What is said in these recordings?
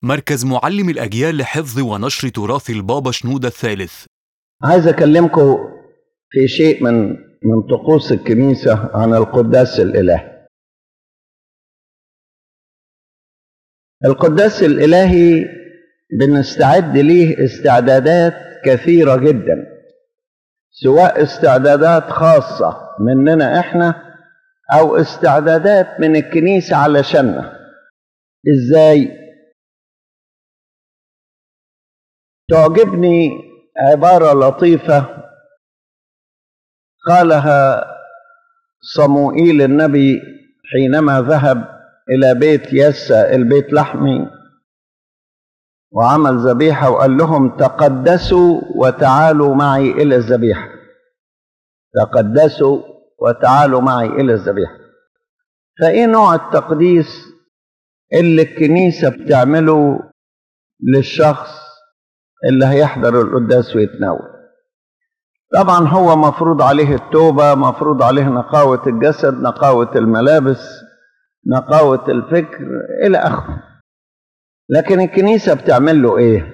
مركز معلم الأجيال لحفظ ونشر تراث البابا شنودة الثالث عايز اكلمكم في شيء من من طقوس الكنيسه عن القداس الالهي القداس الالهي بنستعد ليه استعدادات كثيره جدا سواء استعدادات خاصه مننا احنا او استعدادات من الكنيسه علشاننا ازاي تعجبني عباره لطيفه قالها صموئيل النبي حينما ذهب الى بيت يسى البيت لحمي وعمل ذبيحه وقال لهم تقدسوا وتعالوا معي الى الذبيحه تقدسوا وتعالوا معي الى الذبيحه فايه نوع التقديس اللي الكنيسه بتعمله للشخص اللي هيحضر القداس ويتناول طبعا هو مفروض عليه التوبة مفروض عليه نقاوة الجسد نقاوة الملابس نقاوة الفكر إلى آخره لكن الكنيسة بتعمل له إيه؟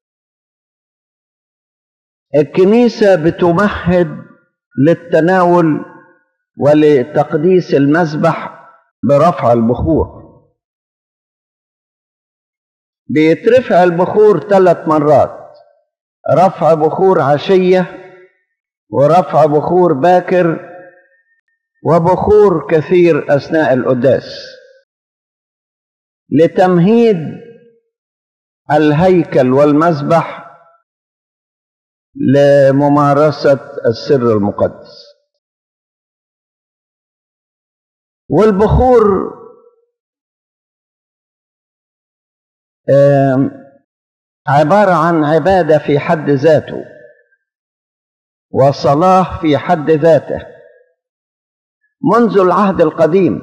الكنيسة بتمهد للتناول ولتقديس المذبح برفع البخور بيترفع البخور ثلاث مرات رفع بخور عشيه ورفع بخور باكر وبخور كثير اثناء القداس لتمهيد الهيكل والمذبح لممارسه السر المقدس والبخور عباره عن عباده في حد ذاته وصلاه في حد ذاته منذ العهد القديم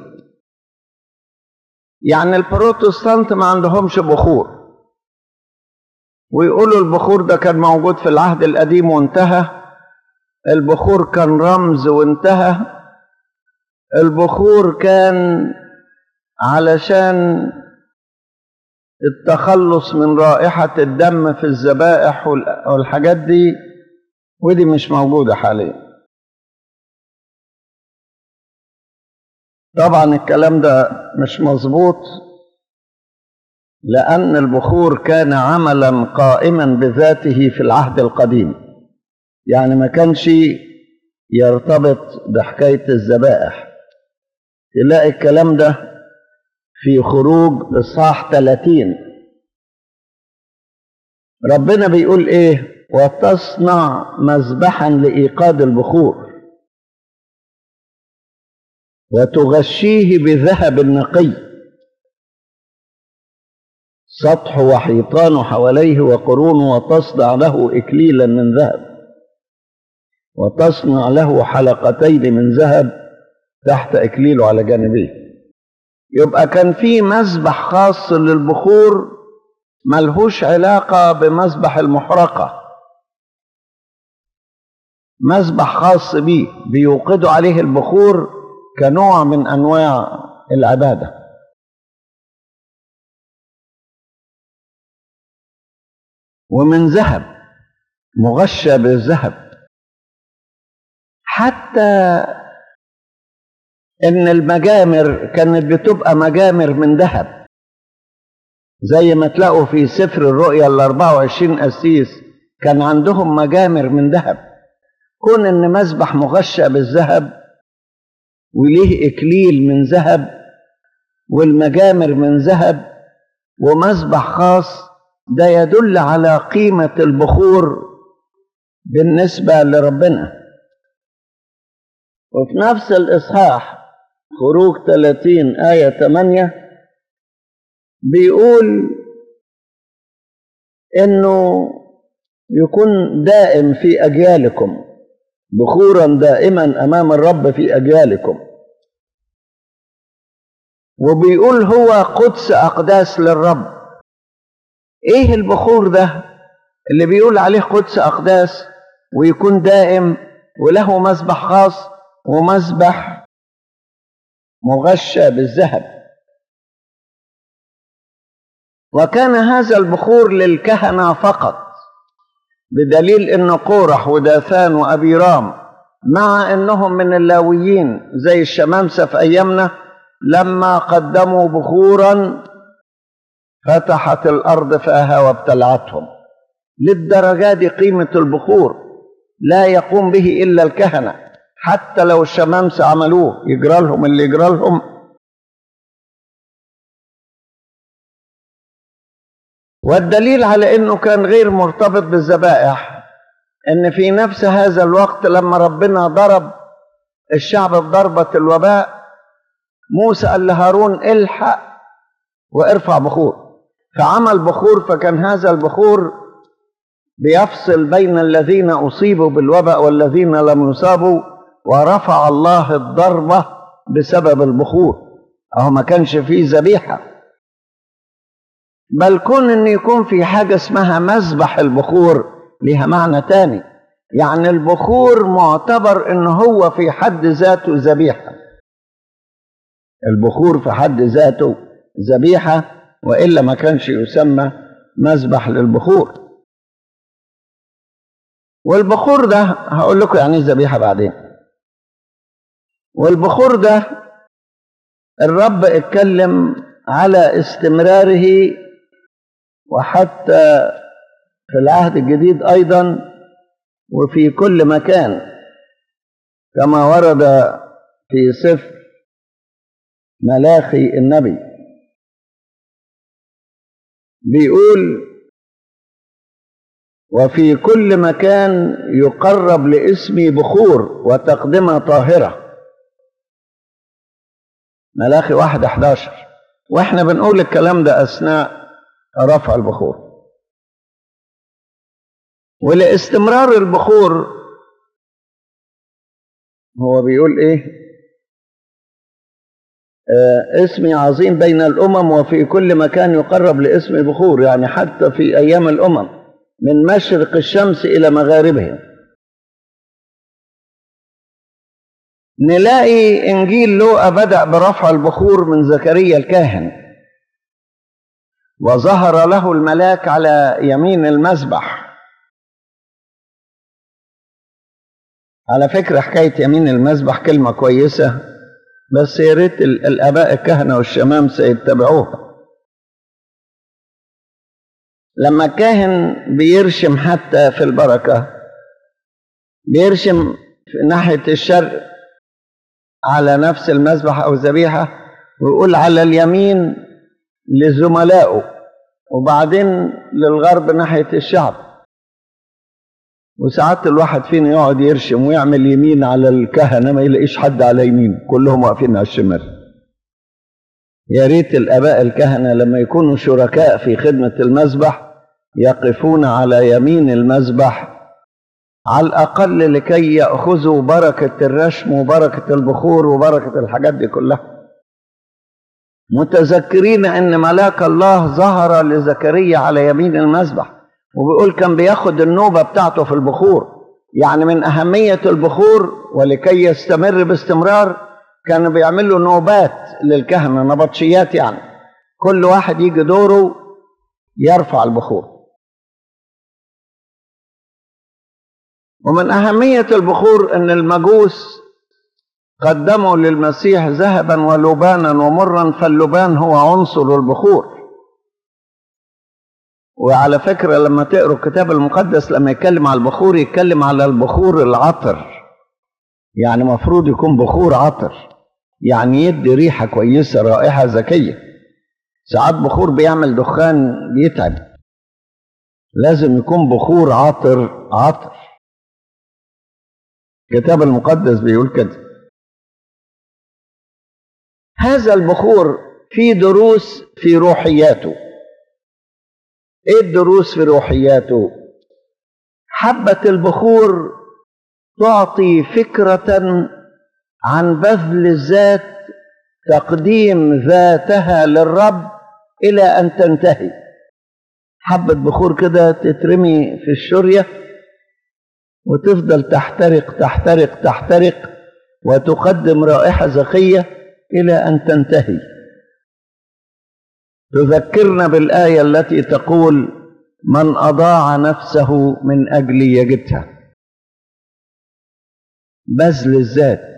يعني البروتستانت ما عندهمش بخور ويقولوا البخور ده كان موجود في العهد القديم وانتهى البخور كان رمز وانتهى البخور كان علشان التخلص من رائحة الدم في الذبائح والحاجات دي ودي مش موجودة حاليا طبعا الكلام ده مش مظبوط لأن البخور كان عملا قائما بذاته في العهد القديم يعني ما كانش يرتبط بحكاية الذبائح تلاقي الكلام ده في خروج إصحاح 30 ربنا بيقول إيه وتصنع مذبحا لإيقاد البخور وتغشيه بذهب نقي سطح وحيطان حواليه وقرون وتصنع له إكليلا من ذهب وتصنع له حلقتين من ذهب تحت إكليله على جانبيه يبقى كان في مذبح خاص للبخور ملهوش علاقة بمذبح المحرقة مذبح خاص بيه بيوقدوا عليه البخور كنوع من انواع العباده ومن ذهب مغشى بالذهب حتى ان المجامر كانت بتبقى مجامر من ذهب زي ما تلاقوا في سفر الرؤيا ال 24 قسيس كان عندهم مجامر من ذهب كون ان مذبح مغشى بالذهب وليه اكليل من ذهب والمجامر من ذهب ومذبح خاص ده يدل على قيمة البخور بالنسبة لربنا وفي نفس الإصحاح خروج 30 آية 8 بيقول إنه يكون دائم في أجيالكم بخورا دائما امام الرب في اجيالكم وبيقول هو قدس اقداس للرب ايه البخور ده اللي بيقول عليه قدس اقداس ويكون دائم وله مسبح خاص ومسبح مغشى بالذهب وكان هذا البخور للكهنة فقط بدليل ان قورح وداثان وابيرام مع انهم من اللاويين زي الشمامسة في ايامنا لما قدموا بخورا فتحت الارض فاها وابتلعتهم للدرجة دي قيمة البخور لا يقوم به الا الكهنة حتى لو الشمامسة عملوه يجرى لهم اللي يجرى لهم والدليل على انه كان غير مرتبط بالذبائح ان في نفس هذا الوقت لما ربنا ضرب الشعب بضربة الوباء موسى قال لهارون الحق وارفع بخور فعمل بخور فكان هذا البخور بيفصل بين الذين اصيبوا بالوباء والذين لم يصابوا ورفع الله الضربة بسبب البخور اهو ما كانش فيه ذبيحه بل كون ان يكون في حاجة اسمها مذبح البخور ليها معنى تاني يعني البخور معتبر ان هو في حد ذاته ذبيحة البخور في حد ذاته ذبيحة وإلا ما كانش يسمى مذبح للبخور والبخور ده هقول لكم يعني ايه ذبيحة بعدين والبخور ده الرب اتكلم على استمراره وحتى في العهد الجديد ايضا وفي كل مكان كما ورد في سفر ملاخي النبي بيقول وفي كل مكان يقرب لاسمي بخور وتقدمة طاهرة ملاخي واحد 11 واحنا بنقول الكلام ده اثناء رفع البخور ولاستمرار البخور هو بيقول ايه آه اسمي عظيم بين الامم وفي كل مكان يقرب لاسمي بخور يعني حتى في ايام الامم من مشرق الشمس الى مغاربها نلاقي انجيل لوقا بدا برفع البخور من زكريا الكاهن وظهر له الملاك على يمين المذبح على فكرة حكاية يمين المذبح كلمة كويسة بس يا ريت الآباء الكهنة والشمام سيتبعوها لما الكاهن بيرشم حتى في البركة بيرشم في ناحية الشرق على نفس المذبح أو الذبيحة ويقول على اليمين لزملائه وبعدين للغرب ناحية الشعب وساعات الواحد فينا يقعد يرشم ويعمل يمين على الكهنة ما يلاقيش حد على يمين كلهم واقفين على الشمال يا ريت الآباء الكهنة لما يكونوا شركاء في خدمة المذبح يقفون على يمين المذبح على الأقل لكي يأخذوا بركة الرشم وبركة البخور وبركة الحاجات دي كلها متذكرين ان ملاك الله ظهر لزكريا على يمين المذبح وبيقول كان بياخد النوبة بتاعته في البخور يعني من أهمية البخور ولكي يستمر باستمرار كانوا بيعملوا نوبات للكهنة نبطشيات يعني كل واحد يجي دوره يرفع البخور ومن أهمية البخور أن المجوس قدموا للمسيح ذهبا ولبانا ومرا فاللبان هو عنصر البخور وعلى فكرة لما تقروا الكتاب المقدس لما يتكلم على البخور يتكلم على البخور العطر يعني مفروض يكون بخور عطر يعني يدي ريحة كويسة رائحة ذكية ساعات بخور بيعمل دخان بيتعب لازم يكون بخور عطر عطر الكتاب المقدس بيقول كده هذا البخور فيه دروس في روحياته ايه الدروس في روحياته حبة البخور تعطي فكرة عن بذل الذات تقديم ذاتها للرب إلى أن تنتهي حبة بخور كده تترمي في الشرية وتفضل تحترق تحترق تحترق وتقدم رائحة زكية إلى أن تنتهي تذكرنا بالآية التي تقول من أضاع نفسه من أجلي يجدها بذل الذات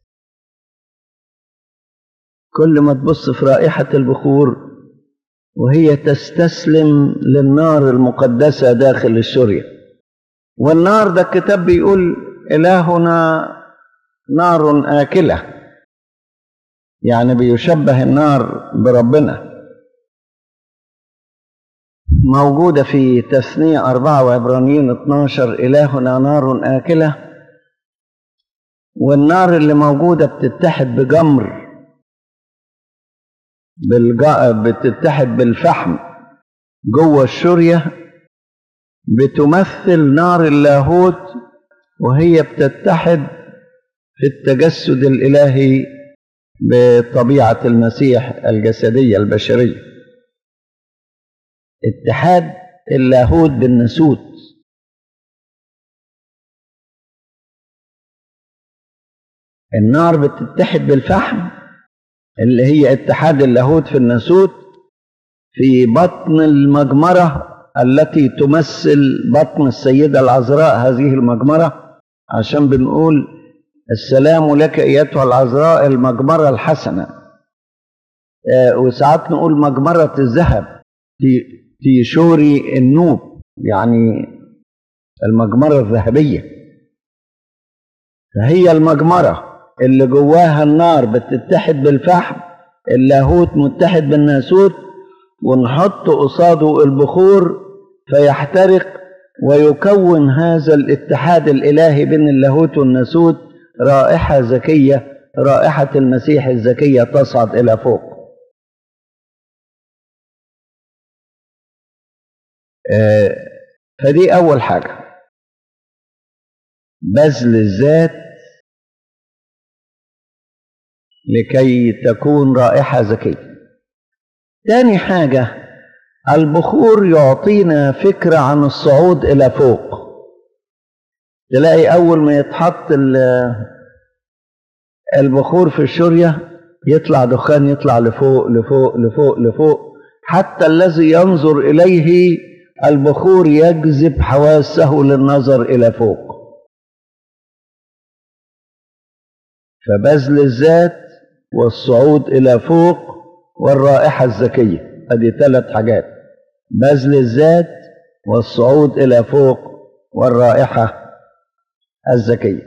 كل ما تبص في رائحة البخور وهي تستسلم للنار المقدسة داخل الشرية والنار ده الكتاب بيقول إلهنا نار آكلة يعني بيشبه النار بربنا موجودة في تثنية أربعة وعبرانيين 12 إلهنا نار آكلة والنار اللي موجودة بتتحد بجمر بالج... بتتحد بالفحم جوه الشرية بتمثل نار اللاهوت وهي بتتحد في التجسد الإلهي بطبيعة المسيح الجسدية البشرية اتحاد اللاهوت بالناسوت النار بتتحد بالفحم اللي هي اتحاد اللاهوت في الناسوت في بطن المجمرة التي تمثل بطن السيدة العذراء هذه المجمرة عشان بنقول السلام لك ايتها العذراء المجمرة الحسنة آه وساعات نقول مجمرة الذهب في في شوري النوب يعني المجمرة الذهبية فهي المجمرة اللي جواها النار بتتحد بالفحم اللاهوت متحد بالناسوت ونحط قصاده البخور فيحترق ويكون هذا الاتحاد الإلهي بين اللاهوت والناسوت رائحة زكية رائحة المسيح الزكية تصعد إلى فوق آه فدي أول حاجة بذل الذات لكي تكون رائحة زكية تاني حاجة البخور يعطينا فكرة عن الصعود إلى فوق تلاقي أول ما يتحط البخور في الشرية يطلع دخان يطلع لفوق لفوق لفوق لفوق حتى الذي ينظر إليه البخور يجذب حواسه للنظر إلى فوق فبذل الذات والصعود إلى فوق والرائحة الزكية هذه ثلاث حاجات بذل الذات والصعود إلى فوق والرائحة الزكية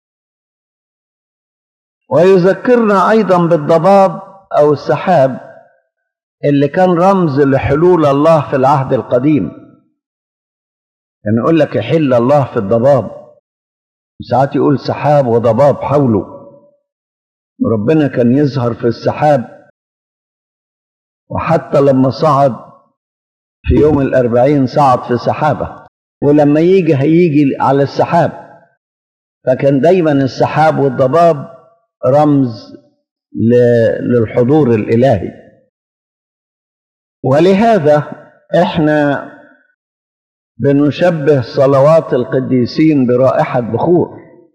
ويذكرنا أيضا بالضباب أو السحاب اللي كان رمز لحلول الله في العهد القديم يعني يقول لك يحل الله في الضباب ساعات يقول سحاب وضباب حوله وربنا كان يظهر في السحاب وحتى لما صعد في يوم الأربعين صعد في سحابة ولما يجي هيجي على السحاب فكان دايما السحاب والضباب رمز للحضور الإلهي ولهذا احنا بنشبه صلوات القديسين برائحة بخور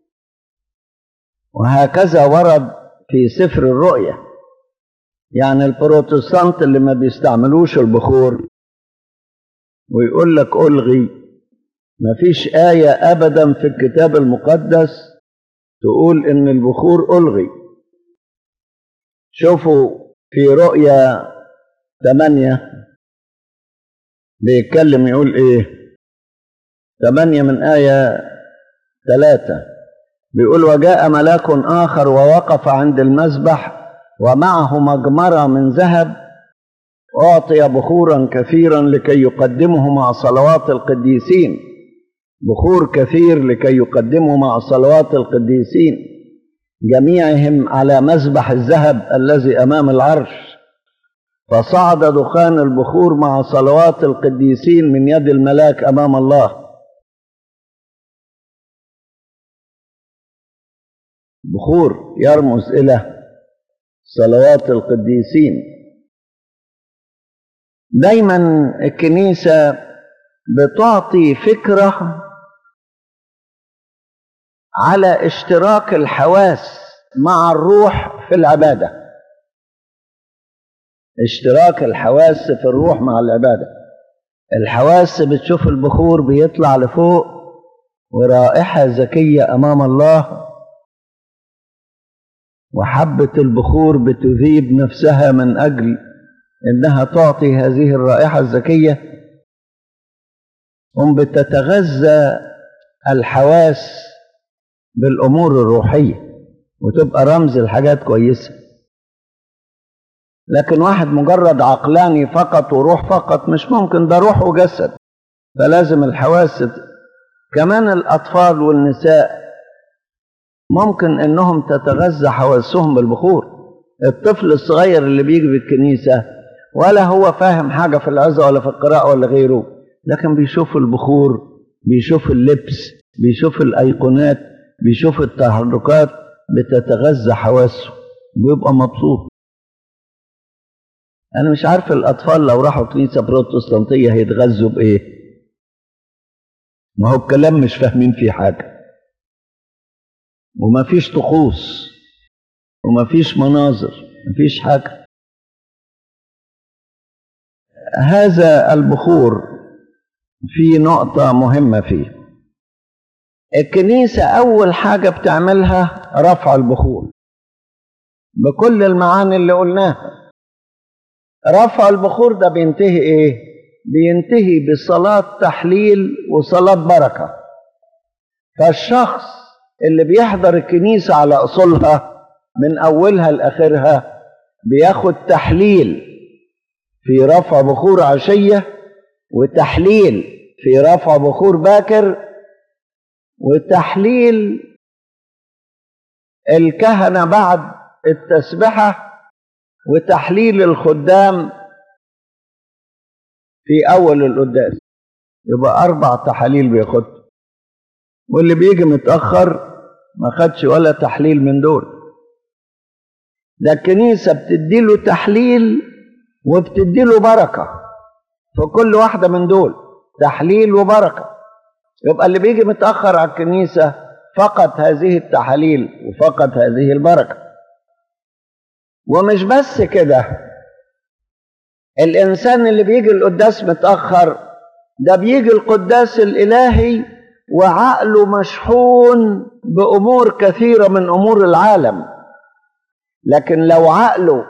وهكذا ورد في سفر الرؤيا يعني البروتستانت اللي ما بيستعملوش البخور ويقول لك ألغي ما فيش آية أبدا في الكتاب المقدس تقول إن البخور ألغي شوفوا في رؤيا ثمانية بيتكلم يقول إيه ثمانية من آية ثلاثة بيقول وجاء ملاك آخر ووقف عند المذبح ومعه مجمرة من ذهب أعطي بخورا كثيرا لكي يقدمه مع صلوات القديسين بخور كثير لكي يقدمه مع صلوات القديسين جميعهم على مذبح الذهب الذي أمام العرش فصعد دخان البخور مع صلوات القديسين من يد الملاك أمام الله بخور يرمز إلى صلوات القديسين دايما الكنيسة بتعطي فكرة على اشتراك الحواس مع الروح في العبادة اشتراك الحواس في الروح مع العبادة الحواس بتشوف البخور بيطلع لفوق ورائحة زكية أمام الله وحبة البخور بتذيب نفسها من أجل إنها تعطي هذه الرائحة الزكية هم بتتغذى الحواس بالأمور الروحية وتبقى رمز لحاجات كويسة لكن واحد مجرد عقلاني فقط وروح فقط مش ممكن ده روح وجسد فلازم الحواس كمان الأطفال والنساء ممكن انهم تتغذى حواسهم بالبخور الطفل الصغير اللي بيجي في الكنيسه ولا هو فاهم حاجه في العظه ولا في القراءه ولا غيره لكن بيشوف البخور بيشوف اللبس بيشوف الايقونات بيشوف التحركات بتتغذى حواسه بيبقى مبسوط انا مش عارف الاطفال لو راحوا كنيسه بروتستانتيه هيتغذوا بايه ما هو الكلام مش فاهمين فيه حاجه وما فيش طقوس وما فيش مناظر ما فيش حاجة هذا البخور في نقطة مهمة فيه الكنيسة أول حاجة بتعملها رفع البخور بكل المعاني اللي قلناها رفع البخور ده بينتهي ايه بينتهي بصلاة تحليل وصلاة بركة فالشخص اللي بيحضر الكنيسة على أصولها من أولها لآخرها بياخد تحليل في رفع بخور عشية وتحليل في رفع بخور باكر وتحليل الكهنة بعد التسبحة وتحليل الخدام في أول القداس يبقى أربع تحاليل بياخدها واللي بيجي متأخر ما خدش ولا تحليل من دول ده الكنيسة بتديله تحليل وبتديله بركة في كل واحدة من دول تحليل وبركة يبقى اللي بيجي متأخر على الكنيسة فقط هذه التحاليل وفقط هذه البركة ومش بس كده الإنسان اللي بيجي القداس متأخر ده بيجي القداس الإلهي وعقله مشحون بامور كثيره من امور العالم لكن لو عقله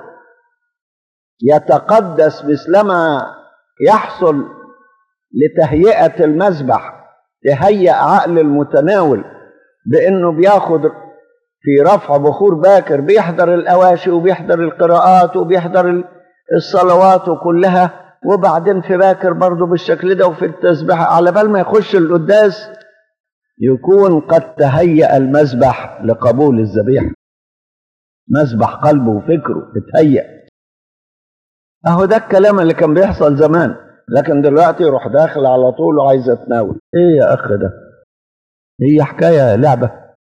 يتقدس مثلما يحصل لتهيئه المذبح تهيأ عقل المتناول بانه بياخد في رفع بخور باكر بيحضر الاواشي وبيحضر القراءات وبيحضر الصلوات وكلها وبعدين في باكر برضه بالشكل ده وفي التسبيح على بال ما يخش القداس يكون قد تهيأ المذبح لقبول الذبيحة مذبح قلبه وفكره اتهيأ اهو ده الكلام اللي كان بيحصل زمان لكن دلوقتي يروح داخل على طول وعايز اتناول ايه يا اخ ده هي حكاية لعبة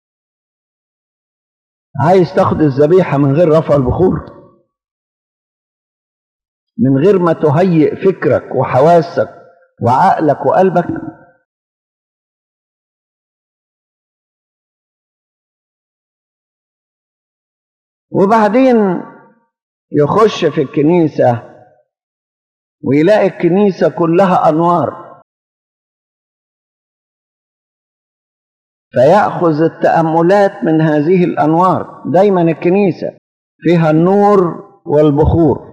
عايز تاخد الذبيحة من غير رفع البخور من غير ما تهيئ فكرك وحواسك وعقلك وقلبك وبعدين يخش في الكنيسة ويلاقي الكنيسة كلها أنوار فيأخذ التأملات من هذه الأنوار دايما الكنيسة فيها النور والبخور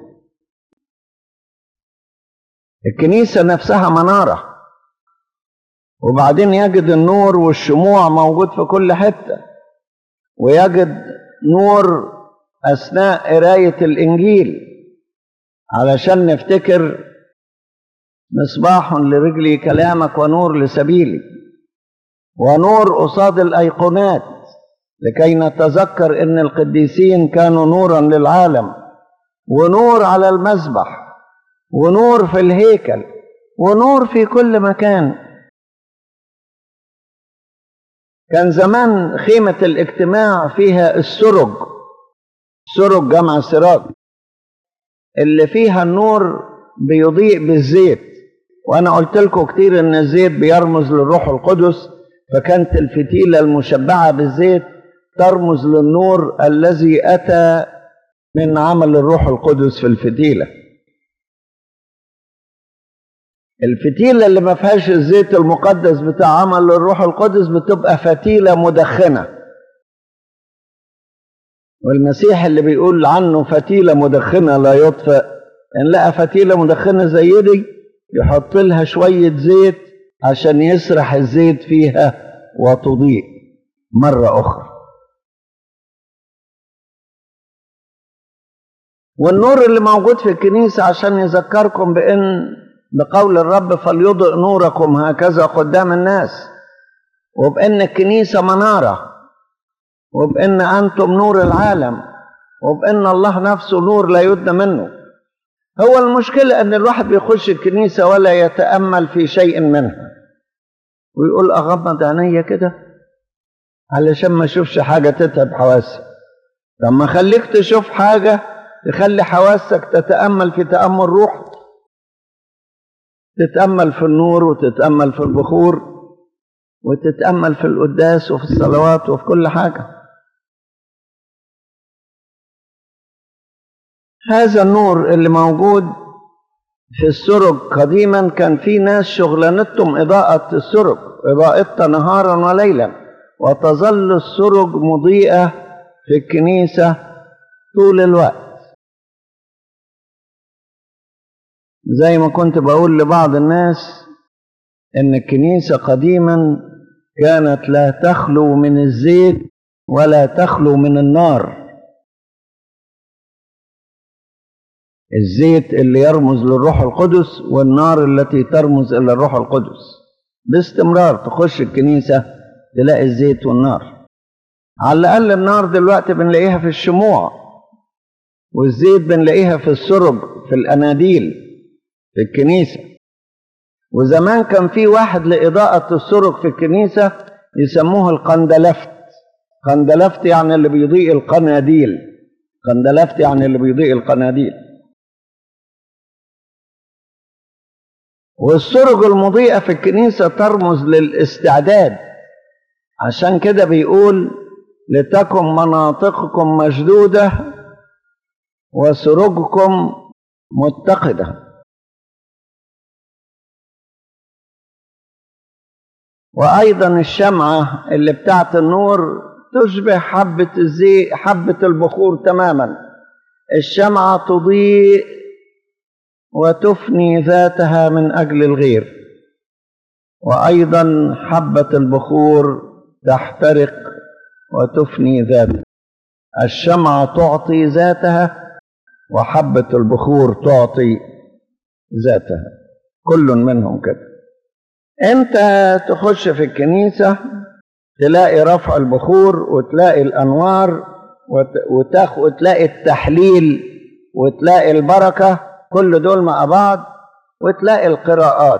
الكنيسة نفسها منارة وبعدين يجد النور والشموع موجود في كل حتة ويجد نور أثناء قراية الإنجيل علشان نفتكر مصباح لرجلي كلامك ونور لسبيلي ونور قصاد الأيقونات لكي نتذكر أن القديسين كانوا نورا للعالم ونور على المذبح ونور في الهيكل ونور في كل مكان كان زمان خيمة الاجتماع فيها السرج سرج جمع سراج اللي فيها النور بيضيء بالزيت وانا قلت لكم كتير ان الزيت بيرمز للروح القدس فكانت الفتيلة المشبعة بالزيت ترمز للنور الذي اتى من عمل الروح القدس في الفتيلة الفتيلة اللي ما فيهاش الزيت المقدس بتاع عمل الروح القدس بتبقى فتيلة مدخنة والمسيح اللي بيقول عنه فتيلة مدخنة لا يطفئ إن لقى فتيلة مدخنة زي دي يحط لها شوية زيت عشان يسرح الزيت فيها وتضيء مرة أخرى والنور اللي موجود في الكنيسة عشان يذكركم بأن بقول الرب فليضئ نوركم هكذا قدام الناس وبأن الكنيسة منارة وبأن أنتم نور العالم وبأن الله نفسه نور لا يدنى منه هو المشكلة أن الواحد بيخش الكنيسة ولا يتأمل في شيء منها ويقول أغمض عينيا كده علشان ما أشوفش حاجة تتعب حواسي طب ما خليك تشوف حاجة تخلي حواسك تتأمل في تأمل روح تتأمل في النور وتتأمل في البخور وتتأمل في القداس وفي الصلوات وفي كل حاجة هذا النور اللي موجود في السرج قديما كان في ناس شغلانتهم إضاءة السرج إضاءتها نهارا وليلا وتظل السرج مضيئة في الكنيسة طول الوقت زي ما كنت بقول لبعض الناس ان الكنيسه قديما كانت لا تخلو من الزيت ولا تخلو من النار الزيت اللي يرمز للروح القدس والنار التي ترمز الى الروح القدس باستمرار تخش الكنيسه تلاقي الزيت والنار على الاقل النار دلوقتي بنلاقيها في الشموع والزيت بنلاقيها في السرب في الاناديل في الكنيسة وزمان كان في واحد لإضاءة السرج في الكنيسة يسموه القندلفت قندلفت يعني اللي بيضيء القناديل قندلفت يعني اللي بيضيء القناديل والسرج المضيئة في الكنيسة ترمز للاستعداد عشان كده بيقول لتكن مناطقكم مشدودة وسرجكم متقده وأيضا الشمعة اللي بتاعت النور تشبه حبة الزيت حبة البخور تماما الشمعة تضيء وتفني ذاتها من أجل الغير وأيضا حبة البخور تحترق وتفني ذاتها الشمعة تعطي ذاتها وحبة البخور تعطي ذاتها كل منهم كده انت تخش في الكنيسة تلاقي رفع البخور وتلاقي الانوار وتاخ وتلاقي التحليل وتلاقي البركة كل دول مع بعض وتلاقي القراءات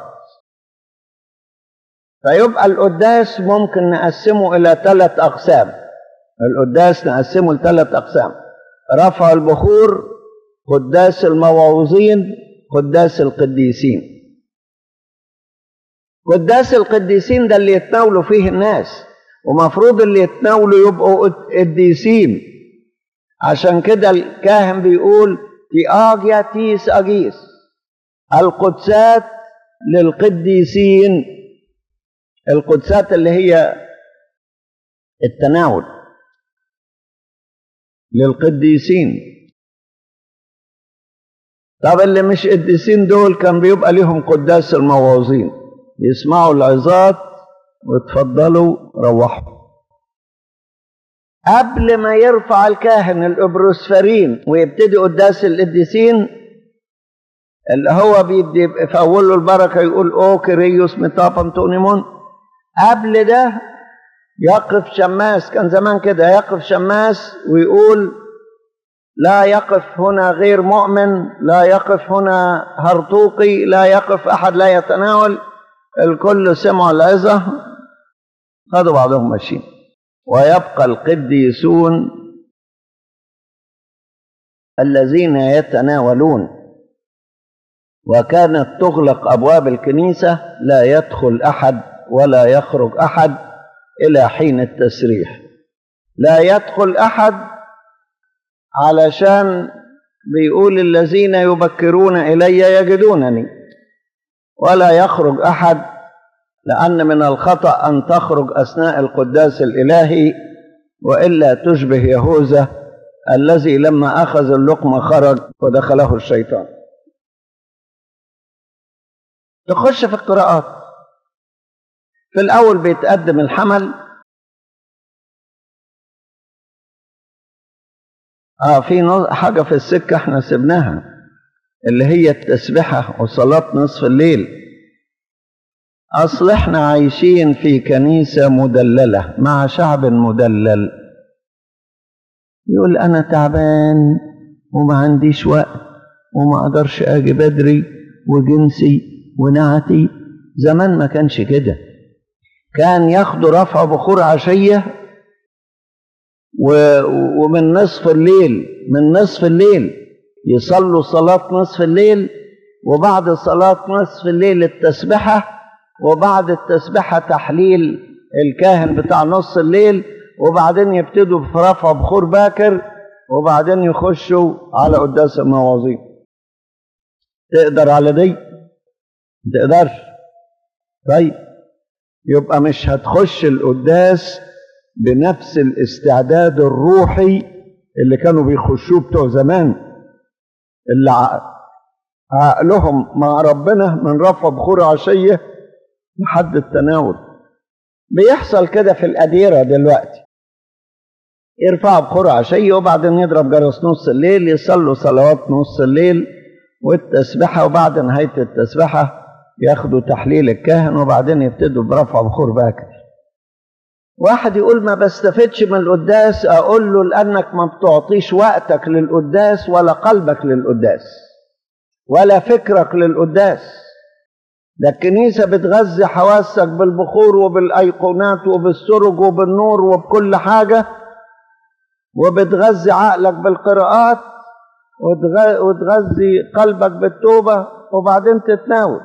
فيبقى القداس ممكن نقسمه إلى ثلاث أقسام القداس نقسمه لثلاث أقسام رفع البخور قداس الموعوظين قداس القديسين قداس القديسين ده اللي يتناولوا فيه الناس ومفروض اللي يتناولوا يبقوا قديسين عشان كده الكاهن بيقول تي اجيا تيس اجيس القدسات للقديسين القدسات اللي هي التناول للقديسين طب اللي مش قديسين دول كان بيبقى ليهم قداس المواظين يسمعوا العظات وتفضلوا روحوا قبل ما يرفع الكاهن الابروسفرين ويبتدي قداس القديسين اللي هو بيدي في اوله البركه يقول او كريوس ميتاب انطونيمون قبل ده يقف شماس كان زمان كده يقف شماس ويقول لا يقف هنا غير مؤمن لا يقف هنا هرطوقي لا يقف احد لا يتناول الكل سمعوا العظة خدوا بعضهم ماشيين ويبقى القديسون الذين يتناولون وكانت تغلق أبواب الكنيسة لا يدخل أحد ولا يخرج أحد إلى حين التسريح لا يدخل أحد علشان بيقول الذين يبكرون إلي يجدونني ولا يخرج أحد لأن من الخطأ أن تخرج أثناء القداس الإلهي وإلا تشبه يهوذا الذي لما أخذ اللقمة خرج ودخله الشيطان تخش في القراءات في الأول بيتقدم الحمل اه في نوع- حاجة في السكة احنا سبناها اللي هي التسبحة وصلاة نصف الليل أصل احنا عايشين في كنيسة مدللة مع شعب مدلل يقول أنا تعبان وما عنديش وقت وما أقدرش أجي بدري وجنسي ونعتي زمان ما كانش كده كان ياخدوا رفع بخور عشية و- ومن نصف الليل من نصف الليل يصلوا صلاة نصف الليل وبعد صلاة نصف الليل التسبحة وبعد التسبحة تحليل الكاهن بتاع نص الليل وبعدين يبتدوا في رفع بخور باكر وبعدين يخشوا على قداس المواظيب تقدر على دي ما تقدرش طيب يبقى مش هتخش القداس بنفس الاستعداد الروحي اللي كانوا بيخشوه بتوع زمان اللي ع- عقلهم مع ربنا من رفع بخور عشية لحد التناول بيحصل كده في الأديرة دلوقتي يرفعوا بخور عشية وبعدين يضرب جرس نص الليل يصلوا صلوات نص الليل والتسبحة وبعد نهاية التسبحة ياخدوا تحليل الكاهن وبعدين يبتدوا برفع بخور باكر واحد يقول ما بستفدش من القداس اقول له لانك ما بتعطيش وقتك للقداس ولا قلبك للقداس ولا فكرك للقداس ده الكنيسه بتغذي حواسك بالبخور وبالايقونات وبالسرج وبالنور وبكل حاجه وبتغذي عقلك بالقراءات وتغ- وتغذي قلبك بالتوبه وبعدين تتناول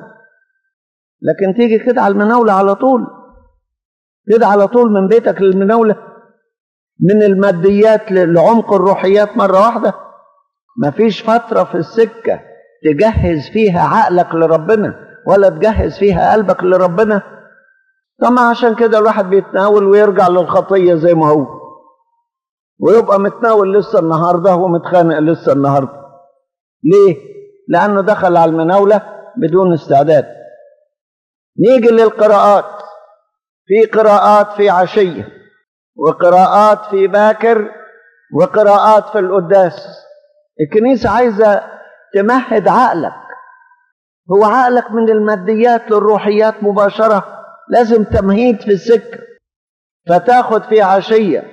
لكن تيجي كده على المناوله على طول كده على طول من بيتك للمناولة من الماديات ل- لعمق الروحيات مرة واحدة مفيش فترة في السكة تجهز فيها عقلك لربنا ولا تجهز فيها قلبك لربنا طبعا عشان كده الواحد بيتناول ويرجع للخطية زي ما هو ويبقى متناول لسه النهاردة ومتخانق لسه النهاردة ليه؟ لأنه دخل على المناولة بدون استعداد نيجي للقراءات في قراءات في عشية وقراءات في باكر وقراءات في القداس الكنيسة عايزة تمهد عقلك هو عقلك من الماديات للروحيات مباشرة لازم تمهيد في السكة فتاخد في عشية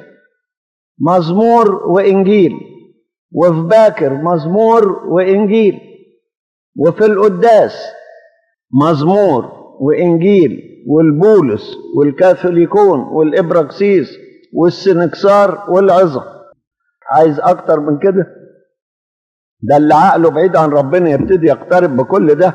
مزمور وإنجيل وفي باكر مزمور وإنجيل وفي القداس مزمور وإنجيل والبولس والكاثوليكون والإبراكسيس والسنكسار والعظة عايز أكتر من كده ده اللي عقله بعيد عن ربنا يبتدي يقترب بكل ده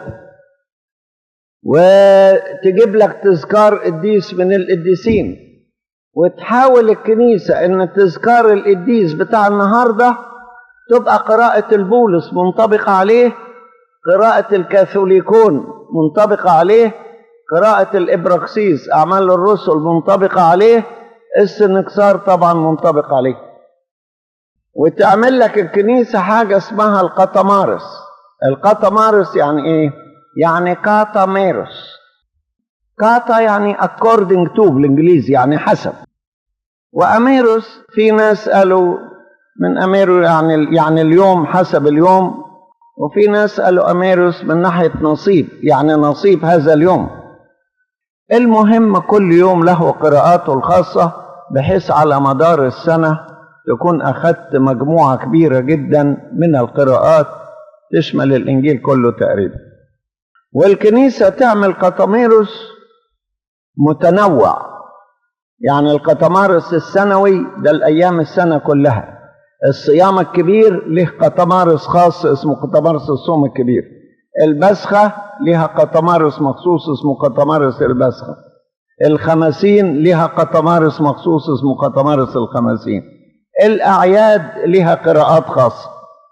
وتجيب لك تذكار قديس من القديسين وتحاول الكنيسة ان تذكار القديس بتاع النهاردة تبقى قراءة البولس منطبقة عليه قراءة الكاثوليكون منطبقة عليه قراءة الإبراكسيس أعمال الرسل منطبقة عليه السنكسار طبعا منطبق عليه وتعمل لك الكنيسة حاجة اسمها القطمارس القطمارس يعني ايه؟ يعني كاتاميروس كاتا يعني according to بالانجليزي يعني حسب واميروس في ناس قالوا من اميرو يعني يعني اليوم حسب اليوم وفي ناس قالوا اميروس من ناحيه نصيب يعني نصيب هذا اليوم المهم كل يوم له قراءاته الخاصه بحيث على مدار السنه تكون اخذت مجموعه كبيره جدا من القراءات تشمل الانجيل كله تقريبا والكنيسه تعمل قطميروس متنوع يعني القطمارس السنوي ده الايام السنه كلها الصيام الكبير له قطمارس خاص اسمه قطمارس الصوم الكبير البسخه لها قطمارس مخصوص اسمه قطمارس البسخه الخمسين لها قطمارس مخصوص اسمه قطمارس الخمسين الأعياد لها قراءات خاصة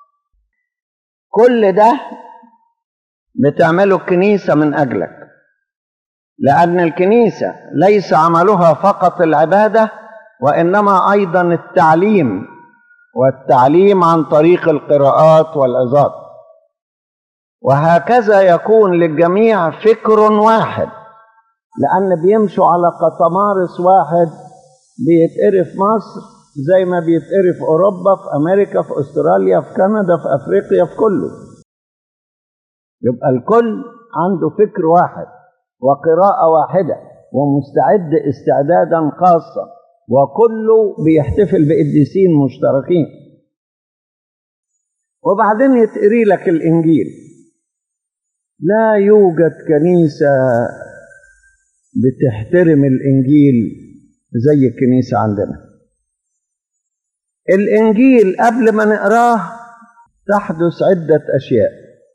كل ده بتعمله الكنيسة من أجلك لأن الكنيسة ليس عملها فقط العبادة وإنما أيضا التعليم والتعليم عن طريق القراءات والعظات وهكذا يكون للجميع فكر واحد لأن بيمشوا على قطمارس واحد بيتقري في مصر زي ما بيتقري في أوروبا في أمريكا في أستراليا في كندا في أفريقيا في كله يبقى الكل عنده فكر واحد وقراءة واحدة ومستعد استعدادا خاصا وكله بيحتفل بقديسين مشتركين وبعدين يتقري لك الإنجيل لا يوجد كنيسة بتحترم الإنجيل زي الكنيسة عندنا الإنجيل قبل ما نقراه تحدث عدة أشياء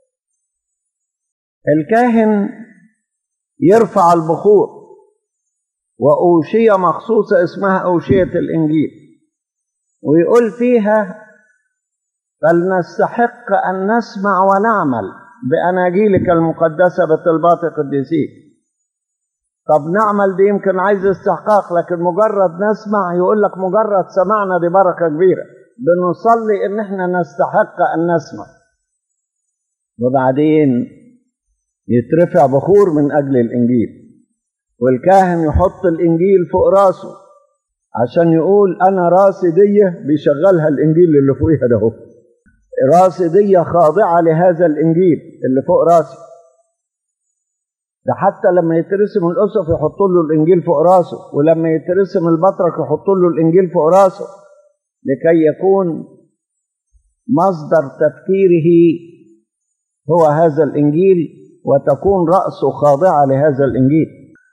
الكاهن يرفع البخور وأوشية مخصوصة اسمها أوشية الإنجيل ويقول فيها فلنستحق أن نسمع ونعمل بأناجيلك المقدسة بطلبات قديسيك طب نعمل دي يمكن عايز استحقاق لكن مجرد نسمع يقول لك مجرد سمعنا دي بركة كبيرة بنصلي ان احنا نستحق ان نسمع وبعدين يترفع بخور من اجل الانجيل والكاهن يحط الانجيل فوق راسه عشان يقول انا راسي دي بيشغلها الانجيل اللي فوقيها ده هو راسي دي خاضعة لهذا الانجيل اللي فوق راسي ده حتى لما يترسم الأسف يحطوا له الإنجيل فوق راسه ولما يترسم البطرك يحطوا له الإنجيل فوق راسه لكي يكون مصدر تفكيره هو هذا الإنجيل وتكون رأسه خاضعة لهذا الإنجيل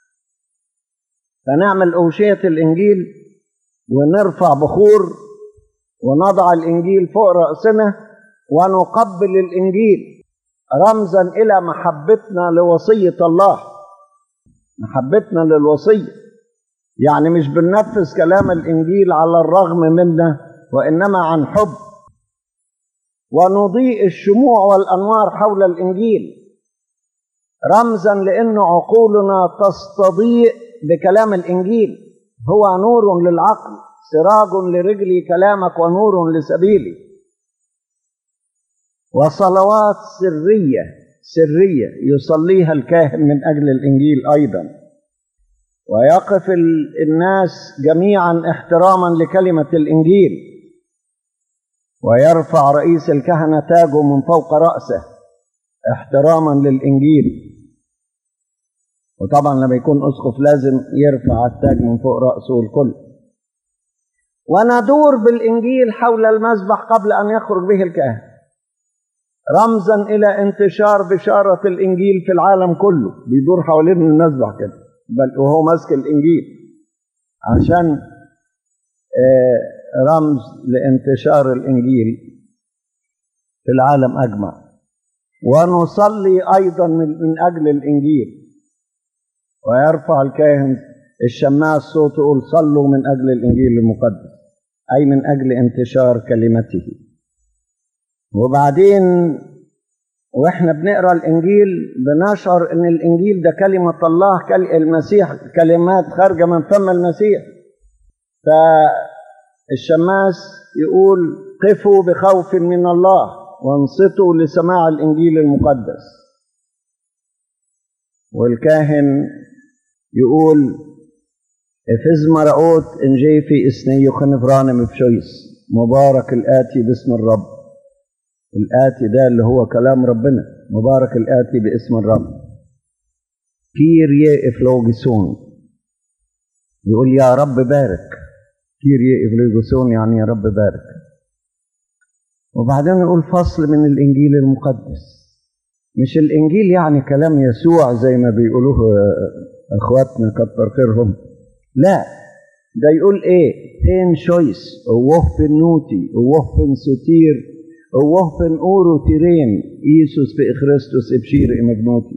فنعمل أوشية الإنجيل ونرفع بخور ونضع الإنجيل فوق رأسنا ونقبل الإنجيل رمزا الى محبتنا لوصيه الله محبتنا للوصيه يعني مش بننفذ كلام الانجيل على الرغم منا وانما عن حب ونضيء الشموع والانوار حول الانجيل رمزا لان عقولنا تستضيء بكلام الانجيل هو نور للعقل سراج لرجلي كلامك ونور لسبيلي وصلوات سرية سرية يصليها الكاهن من أجل الإنجيل أيضا ويقف الناس جميعا احتراما لكلمة الإنجيل ويرفع رئيس الكهنة تاجه من فوق رأسه احتراما للإنجيل وطبعا لما يكون أسقف لازم يرفع التاج من فوق رأسه الكل وندور بالإنجيل حول المذبح قبل أن يخرج به الكاهن رمزا الى انتشار بشاره الانجيل في العالم كله بيدور حوالين المذبح كده بل وهو ماسك الانجيل عشان رمز لانتشار الانجيل في العالم اجمع ونصلي ايضا من اجل الانجيل ويرفع الكاهن الشماس صوته يقول صلوا من اجل الانجيل المقدس اي من اجل انتشار كلمته وبعدين واحنا بنقرا الانجيل بنشعر ان الانجيل ده كلمه الله كل المسيح كلمات خارجه من فم المسيح فالشماس يقول قفوا بخوف من الله وانصتوا لسماع الانجيل المقدس والكاهن يقول افز مرعوت انجي في اسني خنفران مفشويس مبارك الاتي باسم الرب الآتي ده اللي هو كلام ربنا مبارك الآتي باسم الرب كيريا إفلوجسون يقول يا رب بارك كيريا إفلوجسون يعني يا رب بارك وبعدين يقول فصل من الإنجيل المقدس مش الإنجيل يعني كلام يسوع زي ما بيقولوه أخواتنا كتر خيرهم لا ده يقول إيه فين شويس ووه نوتي ووه ستير ووهفن أورو تيرين إيسوس في إخريستوس إبشير إمجنوتي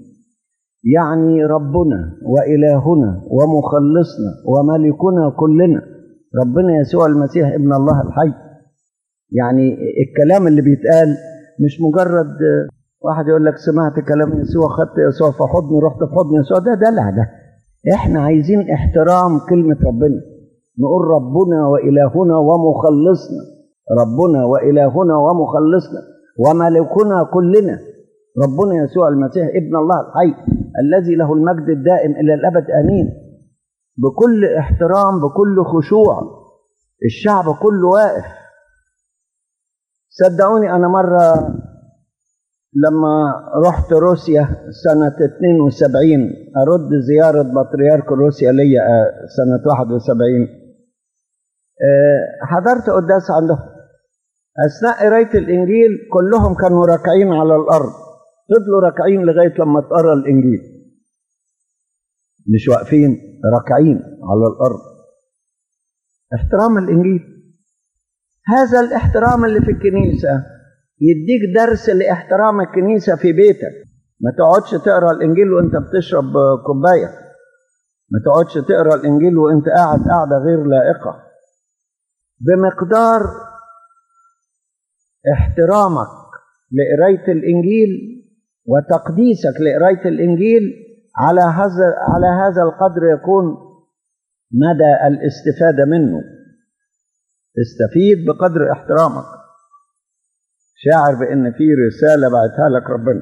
يعني ربنا وإلهنا ومخلصنا وملكنا كلنا ربنا يسوع المسيح ابن الله الحي يعني الكلام اللي بيتقال مش مجرد واحد يقول لك سمعت كلام يسوع خدت يسوع في حضني رحت في حضن يسوع ده دلع ده احنا عايزين احترام كلمة ربنا نقول ربنا وإلهنا ومخلصنا ربنا وإلهنا ومخلصنا وملكنا كلنا ربنا يسوع المسيح ابن الله الحي الذي له المجد الدائم إلى الأبد آمين بكل احترام بكل خشوع الشعب كله واقف صدقوني أنا مرة لما رحت روسيا سنة 72 أرد زيارة بطريرك روسيا ليا سنة 71 حضرت قداس عندهم أثناء قراية الإنجيل كلهم كانوا راكعين على الأرض فضلوا راكعين لغاية لما اتقرا الإنجيل مش واقفين راكعين على الأرض احترام الإنجيل هذا الاحترام اللي في الكنيسة يديك درس لاحترام الكنيسة في بيتك ما تقعدش تقرا الإنجيل وأنت بتشرب كوباية ما تقعدش تقرا الإنجيل وأنت قاعد قاعدة غير لائقة بمقدار احترامك لقراية الإنجيل وتقديسك لقراية الإنجيل على هذا على هذا القدر يكون مدى الاستفادة منه استفيد بقدر احترامك شاعر بأن في رسالة بعتها لك ربنا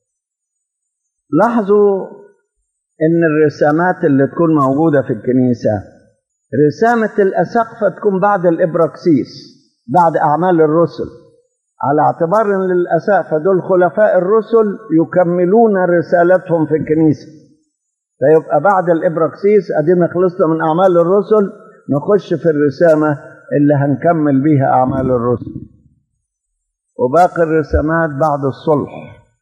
لاحظوا أن الرسامات اللي تكون موجودة في الكنيسة رسامة الأسقفة تكون بعد الإبراكسيس بعد أعمال الرسل على اعتبار أن الأسقفة دول خلفاء الرسل يكملون رسالتهم في الكنيسة فيبقى بعد الإبراكسيس أدينا خلصنا من أعمال الرسل نخش في الرسامة اللي هنكمل بيها أعمال الرسل وباقي الرسامات بعد الصلح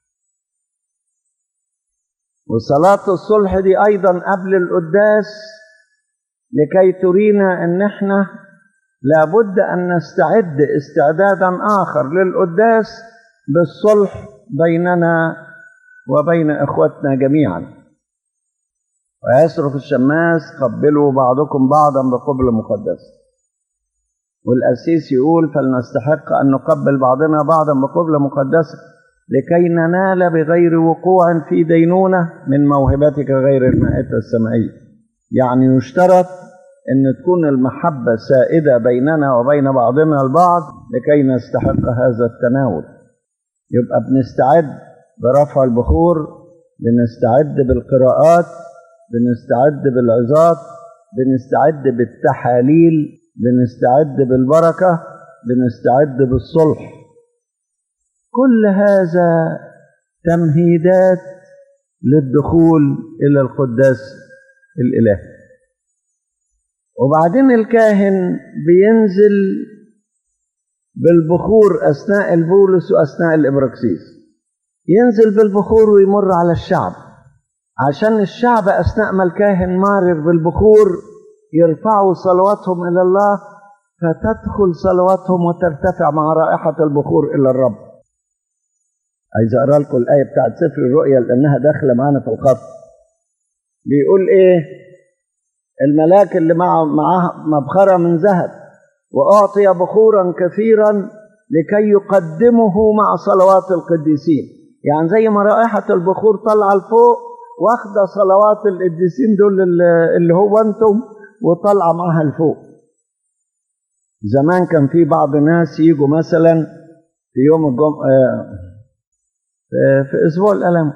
وصلاة الصلح دي أيضا قبل القداس لكي ترينا أن احنا لابد أن نستعد استعدادا آخر للقداس بالصلح بيننا وبين إخوتنا جميعا ويصرخ الشماس قبلوا بعضكم بعضا بقبل مقدس والأسيس يقول فلنستحق أن نقبل بعضنا بعضا بقبل مقدسة لكي ننال بغير وقوع في دينونة من موهبتك غير المائتة السمائية يعني يشترط أن تكون المحبة سائدة بيننا وبين بعضنا البعض لكي نستحق هذا التناول يبقى بنستعد برفع البخور بنستعد بالقراءات بنستعد بالعظات بنستعد بالتحاليل بنستعد بالبركة بنستعد بالصلح كل هذا تمهيدات للدخول إلى القداس الإلهي وبعدين الكاهن بينزل بالبخور أثناء البولس وأثناء الإبراكسيس ينزل بالبخور ويمر على الشعب عشان الشعب أثناء ما الكاهن مارر بالبخور يرفعوا صلواتهم إلى الله فتدخل صلواتهم وترتفع مع رائحة البخور إلى الرب عايز أقرأ لكم الآية بتاعت سفر الرؤيا لأنها داخلة معانا في الخط بيقول إيه الملاك اللي مع معاه مبخرة من ذهب وأعطي بخورا كثيرا لكي يقدمه مع صلوات القديسين يعني زي ما رائحة البخور طالعة لفوق واخدة صلوات القديسين دول اللي هو أنتم وطالعة معاها لفوق زمان كان في بعض الناس يجوا مثلا في يوم الجمعة في أسبوع الألم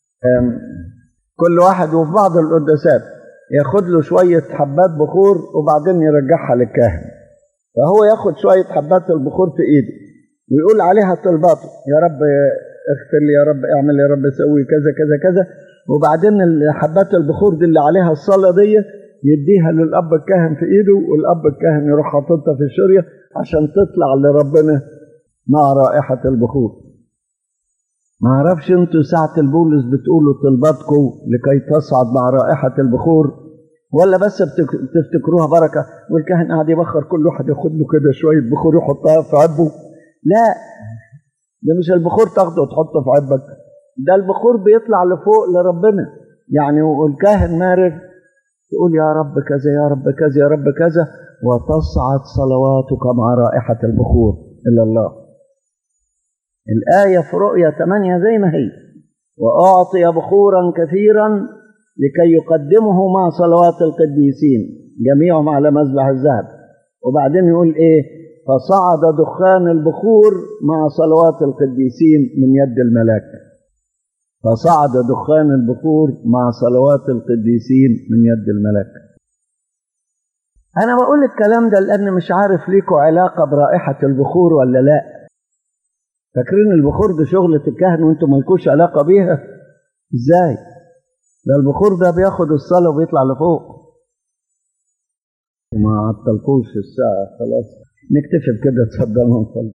كل واحد وفي بعض القداسات ياخد له شوية حبات بخور وبعدين يرجعها للكاهن فهو ياخد شوية حبات البخور في ايده ويقول عليها طلباته يا رب اغفر لي يا رب اعمل يا رب سوي كذا كذا كذا وبعدين حبات البخور دي اللي عليها الصلاة دي يديها للأب الكاهن في ايده والأب الكاهن يروح حاططها في الشرية عشان تطلع لربنا مع رائحة البخور ما اعرفش انتوا ساعة البولس بتقولوا طلباتكم لكي تصعد مع رائحة البخور ولا بس بتفتكروها بركة والكاهن قاعد يبخر كل واحد ياخد له كده شوية بخور يحطها في عبه لا ده مش البخور تاخده وتحطه في عبك ده البخور بيطلع لفوق لربنا يعني والكاهن مارر تقول يا رب كذا يا رب كذا يا رب كذا وتصعد صلواتك مع رائحة البخور إلى الله الآية في رؤية 8 زي ما هي وأعطي بخورا كثيرا لكي يقدمه مع صلوات القديسين جميعهم على مذبح الذهب وبعدين يقول إيه فصعد دخان البخور مع صلوات القديسين من يد الملاك فصعد دخان البخور مع صلوات القديسين من يد الملاك أنا بقول الكلام ده لأن مش عارف ليكوا علاقة برائحة البخور ولا لأ فاكرين البخور ده شغلة الكهن وانتم مالكوش علاقة بيها ازاي ده البخور ده بياخد الصلاة وبيطلع لفوق وما عطلكوش الساعة خلاص نكتفي بكده اتفضلوا نصلي